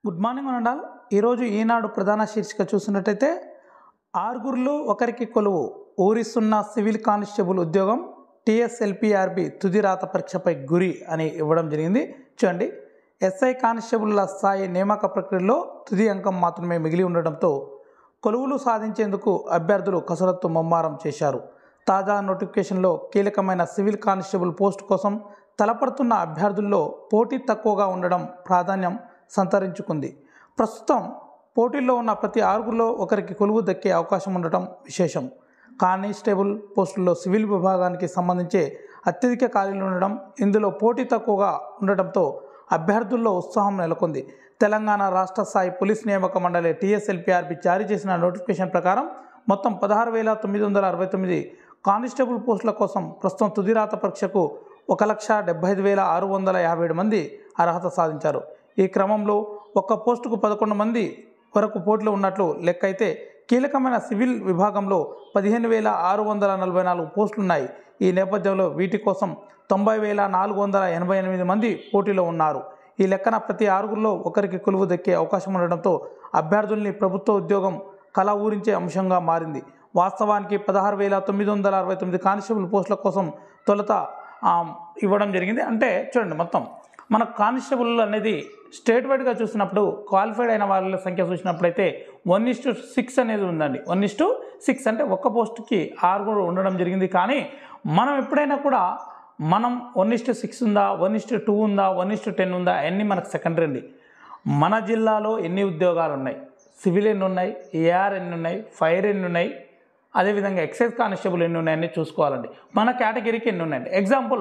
good morning అనండాల్ ఈరోజు ఈనాడు ప్రధాన శీర్షిక చూసినట్టయితే ఆరుగురిలో ఒకరికి కొలువు ఊరిస్తున్న సివిల్ కానిస్టేబుల్ ఉద్యోగం టీఎస్ఎల్పిఆర్బి తుది రాత పరీక్షపై గురి అని ఇవ్వడం జరిగింది చూడండి ఎస్ఐ కానిస్టేబుల్ల స్థాయి నియామక ప్రక్రియలో తుది అంకం మాత్రమే మిగిలి ఉండడంతో కొలువులు సాధించేందుకు అభ్యర్థులు కసరత్తు ముమ్మారం చేశారు తాజా నోటిఫికేషన్లో కీలకమైన సివిల్ కానిస్టేబుల్ పోస్ట్ కోసం తలపడుతున్న అభ్యర్థుల్లో పోటీ తక్కువగా ఉండడం ప్రాధాన్యం సంతరించుకుంది ప్రస్తుతం పోటీల్లో ఉన్న ప్రతి ఆరుగురిలో ఒకరికి కొలువు దక్కే అవకాశం ఉండటం విశేషం కానిస్టేబుల్ పోస్టుల్లో సివిల్ విభాగానికి సంబంధించి అత్యధిక ఖాళీలు ఉండడం ఇందులో పోటీ తక్కువగా ఉండటంతో అభ్యర్థుల్లో ఉత్సాహం నెలకొంది తెలంగాణ రాష్ట్ర స్థాయి పోలీస్ నియామక మండలి టీఎస్ఎల్పిఆర్బి జారీ చేసిన నోటిఫికేషన్ ప్రకారం మొత్తం పదహారు వేల తొమ్మిది వందల అరవై తొమ్మిది కానిస్టేబుల్ పోస్టుల కోసం ప్రస్తుతం తుది రాత పరీక్షకు ఒక లక్ష డెబ్బై ఐదు వేల ఆరు వందల యాభై ఏడు మంది అర్హత సాధించారు ఈ క్రమంలో ఒక్క పోస్టుకు పదకొండు మంది వరకు పోటీలో ఉన్నట్లు లెక్క అయితే కీలకమైన సివిల్ విభాగంలో పదిహేను వేల ఆరు వందల నలభై నాలుగు పోస్టులు ఉన్నాయి ఈ నేపథ్యంలో వీటి కోసం తొంభై వేల నాలుగు వందల ఎనభై ఎనిమిది మంది పోటీలో ఉన్నారు ఈ లెక్కన ప్రతి ఆరుగురిలో ఒకరికి కొలువు దక్కే అవకాశం ఉండడంతో అభ్యర్థుల్ని ప్రభుత్వ ఉద్యోగం కళ ఊరించే అంశంగా మారింది వాస్తవానికి పదహారు వేల తొమ్మిది వందల అరవై తొమ్మిది కానిస్టేబుల్ పోస్టుల కోసం తొలుత ఆ, ఇవ్వడం జరిగింది అంటే చూడండి మొత్తం మన కానిస్టేబుల్ అనేది స్టేట్ వైడ్గా చూసినప్పుడు క్వాలిఫైడ్ అయిన వాళ్ళ సంఖ్య చూసినప్పుడైతే వన్ ఇస్ టు సిక్స్ అనేది ఉందండి వన్ ఇస్ టు సిక్స్ అంటే ఒక్క పోస్ట్కి ఆరుగురు ఉండడం జరిగింది కానీ మనం ఎప్పుడైనా కూడా మనం వన్ ఇస్ టు సిక్స్ ఉందా వన్ ఇస్ టు టూ ఉందా వన్ ఇస్ టు టెన్ ఉందా అవన్నీ మనకు సెకండరీ అండి మన జిల్లాలో ఎన్ని ఉద్యోగాలు ఉన్నాయి సివిల్ ఎన్ని ఉన్నాయి ఏఆర్ ఎన్ని ఉన్నాయి ఫైర్ ఎన్ని ఉన్నాయి అదేవిధంగా ఎక్సైజ్ కానిస్టేబుల్ ఎన్ని ఉన్నాయని చూసుకోవాలండి మన కేటగిరీకి ఎన్ని ఉన్నాయండి ఎగ్జాంపుల్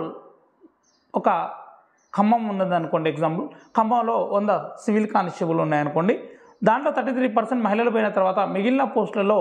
ఒక ఖమ్మం ఉన్నది అనుకోండి ఎగ్జాంపుల్ ఖమ్మంలో వంద సివిల్ కానిస్టేబుల్ ఉన్నాయనుకోండి దాంట్లో థర్టీ త్రీ పర్సెంట్ మహిళలు పోయిన తర్వాత మిగిలిన పోస్టులలో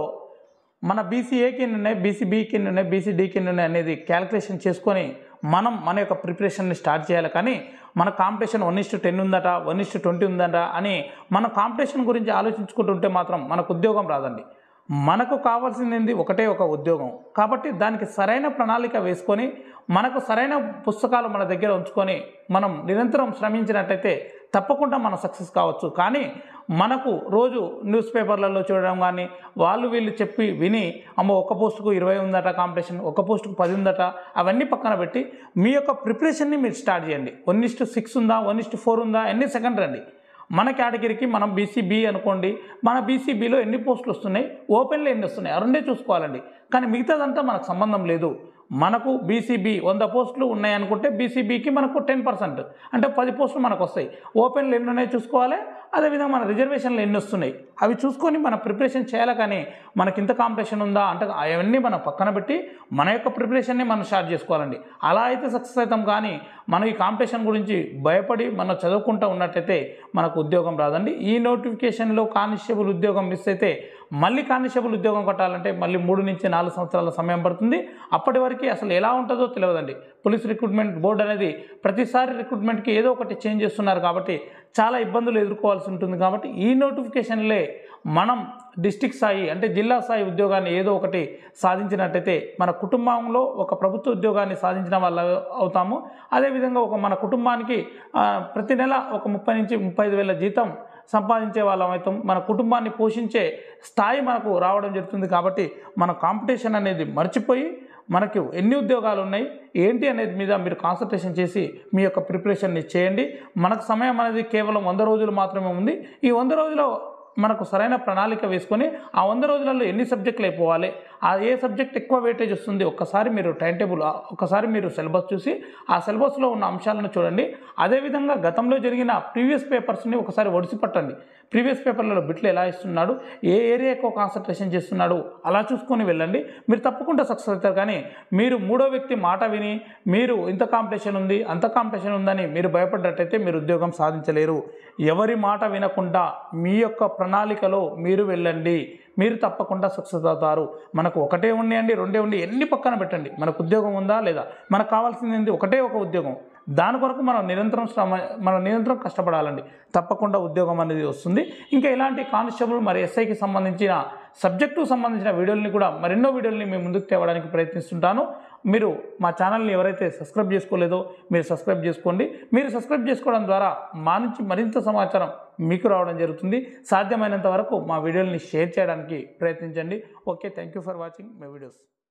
మన బీసీఏకి ఎన్ని ఉన్నాయి బీసీబీకి ఎన్ని ఉన్నాయి బీసీడీకి ఎన్ని ఉన్నాయి అనేది క్యాలిక్యులేషన్ చేసుకొని మనం మన యొక్క ప్రిపరేషన్ని స్టార్ట్ చేయాలి కానీ మన కాంపిటీషన్ వన్ ఇస్టు టెన్ ఉందట వన్ ఇస్టు ట్వంటీ ఉందట అని మన కాంపిటీషన్ గురించి ఆలోచించుకుంటుంటే మాత్రం మనకు ఉద్యోగం రాదండి మనకు కావాల్సింది ఏంది ఒకటే ఒక ఉద్యోగం కాబట్టి దానికి సరైన ప్రణాళిక వేసుకొని మనకు సరైన పుస్తకాలు మన దగ్గర ఉంచుకొని మనం నిరంతరం శ్రమించినట్టయితే తప్పకుండా మనం సక్సెస్ కావచ్చు కానీ మనకు రోజు న్యూస్ పేపర్లలో చూడడం కానీ వాళ్ళు వీళ్ళు చెప్పి విని అమ్మ ఒక పోస్టుకు ఇరవై ఉందట కాంపిటీషన్ ఒక పోస్టుకు పది ఉందట అవన్నీ పక్కన పెట్టి మీ యొక్క ప్రిపరేషన్ని మీరు స్టార్ట్ చేయండి వన్ ఇస్టు సిక్స్ ఉందా వన్ ఇస్టు ఫోర్ ఉందా అన్నీ సెకండ్ రండి మన కేటగిరీకి మనం బీసీబీ అనుకోండి మన బీసీబీలో ఎన్ని పోస్టులు వస్తున్నాయి ఓపెన్లో ఎన్ని వస్తున్నాయి ఆ రెండే చూసుకోవాలండి కానీ మిగతాదంతా మనకు సంబంధం లేదు మనకు బీసీబీ వంద పోస్టులు ఉన్నాయి అనుకుంటే బీసీబీకి మనకు టెన్ పర్సెంట్ అంటే పది పోస్టులు మనకు వస్తాయి ఓపెన్లు ఎన్ని ఉన్నాయో చూసుకోవాలి అదేవిధంగా మన రిజర్వేషన్లు ఎన్ని వస్తున్నాయి అవి చూసుకొని మనం ప్రిపరేషన్ చేయాలి కానీ మనకి ఇంత కాంపిటీషన్ ఉందా అంటే అవన్నీ మనం పక్కన పెట్టి మన యొక్క ప్రిపరేషన్ని మనం స్టార్ట్ చేసుకోవాలండి అలా అయితే సక్సెస్ అవుతాం కానీ మనం ఈ కాంపిటీషన్ గురించి భయపడి మనం చదువుకుంటూ ఉన్నట్టయితే మనకు ఉద్యోగం రాదండి ఈ నోటిఫికేషన్లో కానిస్టేబుల్ ఉద్యోగం మిస్ అయితే మళ్ళీ కానిస్టేబుల్ ఉద్యోగం కట్టాలంటే మళ్ళీ మూడు నుంచి నాలుగు సంవత్సరాల సమయం పడుతుంది అప్పటి వరకు అసలు ఎలా ఉంటుందో తెలియదండి పోలీస్ రిక్రూట్మెంట్ బోర్డు అనేది ప్రతిసారి రిక్రూట్మెంట్కి ఏదో ఒకటి చేంజ్ చేస్తున్నారు కాబట్టి చాలా ఇబ్బందులు ఎదుర్కోవాల్సి ఉంటుంది కాబట్టి ఈ నోటిఫికేషన్లే మనం డిస్టిక్ స్థాయి అంటే జిల్లా స్థాయి ఉద్యోగాన్ని ఏదో ఒకటి సాధించినట్టయితే మన కుటుంబంలో ఒక ప్రభుత్వ ఉద్యోగాన్ని సాధించిన వాళ్ళ అవుతాము అదేవిధంగా ఒక మన కుటుంబానికి ఆ, ప్రతి నెల ఒక ముప్పై నుంచి ముప్పై ఐదు వేల జీతం సంపాదించే వాళ్ళం అవుతాం మన కుటుంబాన్ని పోషించే స్థాయి మనకు రావడం జరుగుతుంది కాబట్టి మన కాంపిటీషన్ అనేది మర్చిపోయి మనకు ఎన్ని ఉద్యోగాలు ఉన్నాయి ఏంటి అనేది మీద మీరు కాన్సన్ట్రేషన్ చేసి మీ యొక్క ప్రిపరేషన్ని చేయండి మనకు సమయం అనేది కేవలం వంద రోజులు మాత్రమే ఉంది ఈ వంద రోజుల మనకు సరైన ప్రణాళిక వేసుకొని ఆ వంద రోజులలో ఎన్ని సబ్జెక్టులు అయిపోవాలి ఆ ఏ సబ్జెక్ట్ ఎక్కువ వెయిటేజ్ వస్తుంది ఒక్కసారి మీరు టైం టేబుల్ ఒక్కసారి మీరు సిలబస్ చూసి ఆ సిలబస్లో ఉన్న అంశాలను చూడండి అదేవిధంగా గతంలో జరిగిన ప్రీవియస్ పేపర్స్ని ఒకసారి ఒడిసి పట్టండి ప్రీవియస్ పేపర్లలో బిట్లు ఎలా ఇస్తున్నాడు ఏ ఏరియా ఎక్కువ కాన్సన్ట్రేషన్ చేస్తున్నాడు అలా చూసుకొని వెళ్ళండి మీరు తప్పకుండా సక్సెస్ అవుతారు కానీ మీరు మూడో వ్యక్తి మాట విని మీరు ఇంత కాంపిటీషన్ ఉంది అంత కాంపిటీషన్ ఉందని మీరు భయపడ్డట్టయితే మీరు ఉద్యోగం సాధించలేరు ఎవరి మాట వినకుండా మీ యొక్క ప్రణాళికలో మీరు వెళ్ళండి మీరు తప్పకుండా సక్సెస్ అవుతారు మనకు ఒకటే ఉన్నాయండి రెండే ఉండి ఎన్ని పక్కన పెట్టండి మనకు ఉద్యోగం ఉందా లేదా మనకు కావాల్సింది ఏంటి ఒకటే ఒక ఉద్యోగం దాని కొరకు మనం నిరంతరం శ్రమ మనం నిరంతరం కష్టపడాలండి తప్పకుండా ఉద్యోగం అనేది వస్తుంది ఇంకా ఇలాంటి కానిస్టేబుల్ మరి ఎస్ఐకి సంబంధించిన సబ్జెక్టుకు సంబంధించిన వీడియోలని కూడా మరెన్నో వీడియోలని మేము ముందుకు తేవడానికి ప్రయత్నిస్తుంటాను మీరు మా ఛానల్ని ఎవరైతే సబ్స్క్రైబ్ చేసుకోలేదో మీరు సబ్స్క్రైబ్ చేసుకోండి మీరు సబ్స్క్రైబ్ చేసుకోవడం ద్వారా మా నుంచి మరింత సమాచారం మీకు రావడం జరుగుతుంది సాధ్యమైనంత వరకు మా వీడియోని షేర్ చేయడానికి ప్రయత్నించండి okay thank you for watching my videos